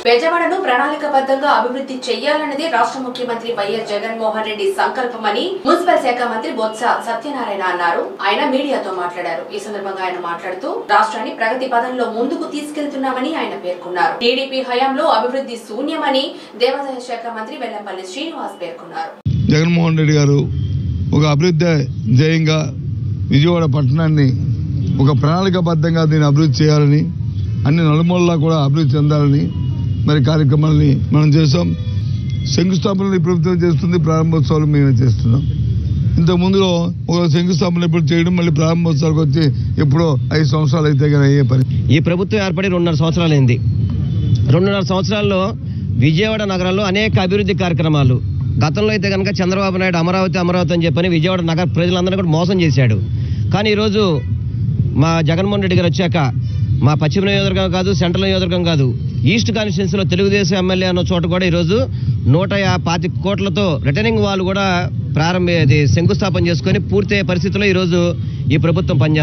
బెజవాడను ప్రణాళికబద్ధంగా అభివృద్ధి చేయాలన్నది రాష్ట్ర ముఖ్యమంత్రి వైఎస్ జగన్మోహన్ రెడ్డి సంకల్పమని మున్సిపల్ శాఖ మంత్రి బొత్స సత్యనారాయణ అన్నారు ఆయన మీడియాతో మాట్లాడారు ఈ సందర్భంగా ఆయన మాట్లాడుతూ రాష్ట్రాన్ని ప్రగతి పదంలో ముందుకు తీసుకెళ్తున్నామని ఆయన పేర్కొన్నారు టీడీపీ హయాంలో అభివృద్ధి శూన్యమని దేవాదాయ శాఖ మంత్రి వెల్లంపల్లి శ్రీనివాస్ పేర్కొన్నారు జగన్మోహన్ రెడ్డి గారు ఒక అభివృద్ధి ధ్యేయంగా విజయవాడ పట్టణాన్ని ఒక ప్రణాళికాబద్ధంగా దీన్ని అభివృద్ధి చేయాలని అన్ని నలుమూలలా కూడా అభివృద్ధి చెందాలని మరి కార్యక్రమాలని మనం చేసాం శంకుస్థాపనలు ఈ ప్రభుత్వం చేస్తుంది ప్రారంభోత్సవాలు మేమే చేస్తున్నాం ఇంతకు ముందులో ఒక శంకుస్థాపన ఇప్పుడు చేయడం మళ్ళీ ప్రారంభోత్సవాలకు వచ్చి ఎప్పుడో ఐదు సంవత్సరాలు అయితే కానీ అయ్యే పని ఈ ప్రభుత్వం ఏర్పడి రెండున్నర సంవత్సరాలైంది రెండున్నర సంవత్సరాల్లో విజయవాడ నగరంలో అనేక అభివృద్ధి కార్యక్రమాలు గతంలో అయితే కనుక చంద్రబాబు నాయుడు అమరావతి అమరావతి అని చెప్పని విజయవాడ నగర ప్రజలందరినీ కూడా మోసం చేశాడు కానీ ఈరోజు మా జగన్మోహన్ రెడ్డి గారు వచ్చాక మా పశ్చిమ నియోజకవర్గం కాదు సెంట్రల్ నియోజకవర్గం కాదు ఈస్ట్ కాన్స్టిట్యున్సీలో తెలుగుదేశం ఎమ్మెల్యే అన్న చోట కూడా ఈరోజు నూట యా- పాతిక కోట్లతో రిటర్నింగ్ వాళ్ళు కూడా ప్రారంభ ఇది శంకుస్థాపన చేసుకొని పూర్తయ్యే పరిస్థితిలో ఈరోజు ఈ ప్రభుత్వం పనిచేస్తుంది